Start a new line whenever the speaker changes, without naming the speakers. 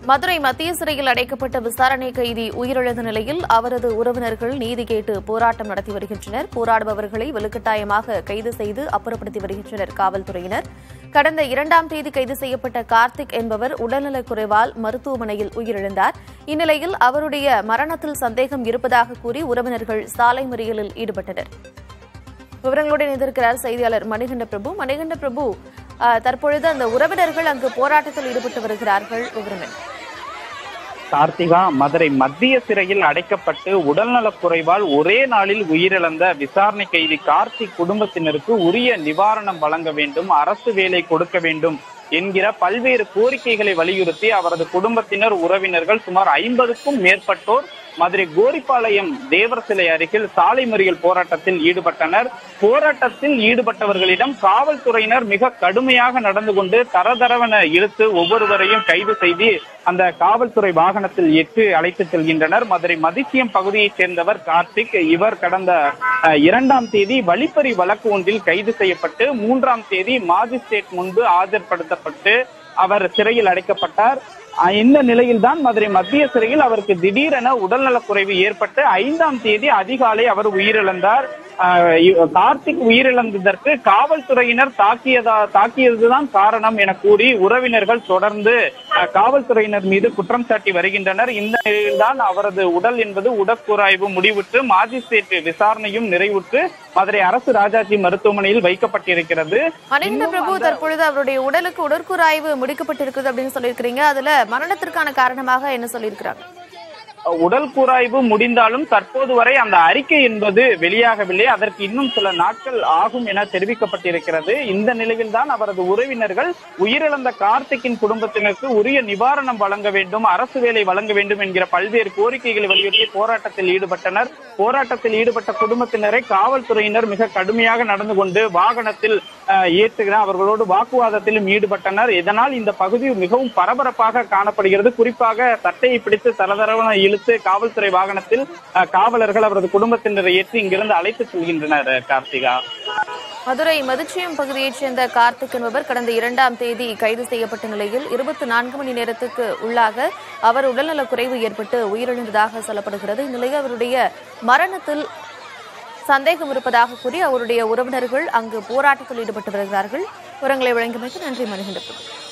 மதுரை மத்திய சிறையில் அடைக்கப்பட்ட விசாரணை கைதி உயிரிழந்த நிலையில் அவரது உறவினர்கள் நீதி கேட்டு போராட்டம் நடத்தி வருகின்றனர் போராடுபவர்களை வலுக்கட்டாயமாக கைது செய்து அப்புறப்படுத்தி வருகின்றனர் காவல்துறையினர் கடந்த இரண்டாம் தேதி கைது செய்யப்பட்ட கார்த்திக் என்பவர் உடல்நலக் குறைவால் மருத்துவமனையில் உயிரிழந்தார் இந்நிலையில் அவருடைய மரணத்தில் சந்தேகம் இருப்பதாக கூறி உறவினர்கள் சாலை மறியலில் ஈடுபட்டனர் விவரங்களுடன் இணைந்திருக்கிறார் செய்தியாளர் மணிகண்ட பிரபு மணிகண்ட பிரபு அஹ், தற்பொழுது அந்த உறவினர்கள் அங்கு போராட்டத்தில் ஈடுபட்டு வருகிறார்கள் விவரங்கள்
கார்த்திகா மதுரை மத்திய சிறையில் அடைக்கப்பட்டு உடல்நலக் குறைவால் ஒரே நாளில் உயிரிழந்த விசாரணை கைதி கார்த்திக் குடும்பத்தினருக்கு உரிய நிவாரணம் வழங்க வேண்டும் அரசு வேலை கொடுக்க வேண்டும் என்கிற பல்வேறு கோரிக்கைகளை வலியுறுத்தி அவரது குடும்பத்தினர் உறவினர்கள் சுமார் ஐம்பதுக்கும் மேற்பட்டோர் மதுரை கோரிப்பாளையம் தேவர் சிலை அருகில் சாலை மறியல் போராட்டத்தில் ஈடுபட்டனர் போராட்டத்தில் ஈடுபட்டவர்களிடம் காவல்துறையினர் மிக கடுமையாக நடந்து கொண்டு தரதரவென இழுத்து ஒவ்வொருவரையும் கைது செய்து அந்த காவல்துறை வாகனத்தில் ஏற்று அழைத்து செல்கின்றனர் மதுரை மதிசியம் பகுதியைச் சேர்ந்தவர் கார்த்திக் இவர் கடந்த அஹ், இரண்டாம் தேதி வழிப்பறி வழக்கு ஒன்றில் கைது செய்யப்பட்டு மூன்றாம் தேதி மாஜிஸ்ட்ரேட் முன்பு ஆஜர்படுத்தப்பட்டு அவர் சிறையில் அடைக்கப்பட்டார் அஹ், இந்த நிலையில்தான் மதுரை மத்திய சிறையில் அவருக்கு திடீரென உடல்நலக் குறைவு ஏற்பட்டு ஐந்தாம் தேதி அதிகாலை அவர் உயிரிழந்தார் அஹ், இ- கார்த்திக் உயிரிழந்ததற்கு காவல்துறையினர் தாக்கியதா தாக்கியதுதான் காரணம் என கூறி உறவினர்கள் தொடர்ந்து அஹ், காவல்துறையினர் மீது குற்றம் சாட்டி வருகின்றனர் இந்த நிலையில்தான் அவரது உடல் என்பது உடற்கூராய்வு முடிவுற்று மாஜிஸ்ட்ரேட் விசாரணையும் நிறைவுற்று மதுரை அரசு ராஜாஜி மருத்துவமனையில் வைக்கப்பட்டிருக்கிறது
மணிகண்ட பிரபு தற்பொழுது அவருடைய உடலுக்கு உடற்கூறாய்வு முடிக்கப்பட்டிருக்குது அப்படின்னு சொல்லியிருக்கிறீங்க அதுல மரணத்திற்கான காரணமாக என்ன சொல்லியிருக்கிறாங்க
உடல் கூராய்வு முடிந்தாலும் தற்போது வரை அந்த அறிக்கை என்பது வெளியாகவில்லை அதற்கு இன்னும் சில நாட்கள் ஆகும் என தெரிவிக்கப்பட்டிருக்கிறது இந்த நிலையில்தான் அவரது உறவினர்கள் உயிரிழந்த கார்த்திக்கின் குடும்பத்தினருக்கு உரிய நிவாரணம் வழங்க வேண்டும் அரசு வேலை வழங்க வேண்டும் என்கிற பல்வேறு கோரிக்கைகளை வலியுறுத்தி போராட்டத்தில் ஈடுபட்டனர் போராட்டத்தில் ஈடுபட்ட குடும்பத்தினரை காவல்துறையினர் மிக கடுமையாக நடந்து கொண்டு வாகனத்தில் அஹ், ஏற்றுகிற அவர்களோடு வாக்குவாதத்திலும் ஈடுபட்டனர் இதனால் இந்த பகுதி மிகவும் பரபரப்பாக காணப்படுகிறது குறிப்பாக சட்டையை பிடித்து தரதரவன இழுத்து காவல்துறை வாகனத்தில் அஹ், காவலர்கள் அவரது குடும்பத்தினரை ஏற்றி இங்கிருந்து அழைத்து செல்கின்றனர் அஹ், கார்த்திகா
மதுரை மதிச்சியம் பகுதியைச் சேர்ந்த கார்த்திக் என்பவர் கடந்த இரண்டாம் தேதி கைது செய்யப்பட்ட நிலையில் இருபத்தி நான்கு மணி நேரத்துக்கு உள்ளாக அவர் உடல்நலக் குறைவு ஏற்பட்டு உயிரிழந்ததாக சொல்லப்படுகிறது இந்நிலையில் அவருடைய மரணத்தில் சந்தேகம் இருப்பதாக கூறி அவருடைய உறவினர்கள் அங்கு போராட்டத்தில் ஈடுபட்டு வருகிறார்கள் விவரங்களை வழங்கியமைக்கு நன்றி மணிகண்ட பிரபு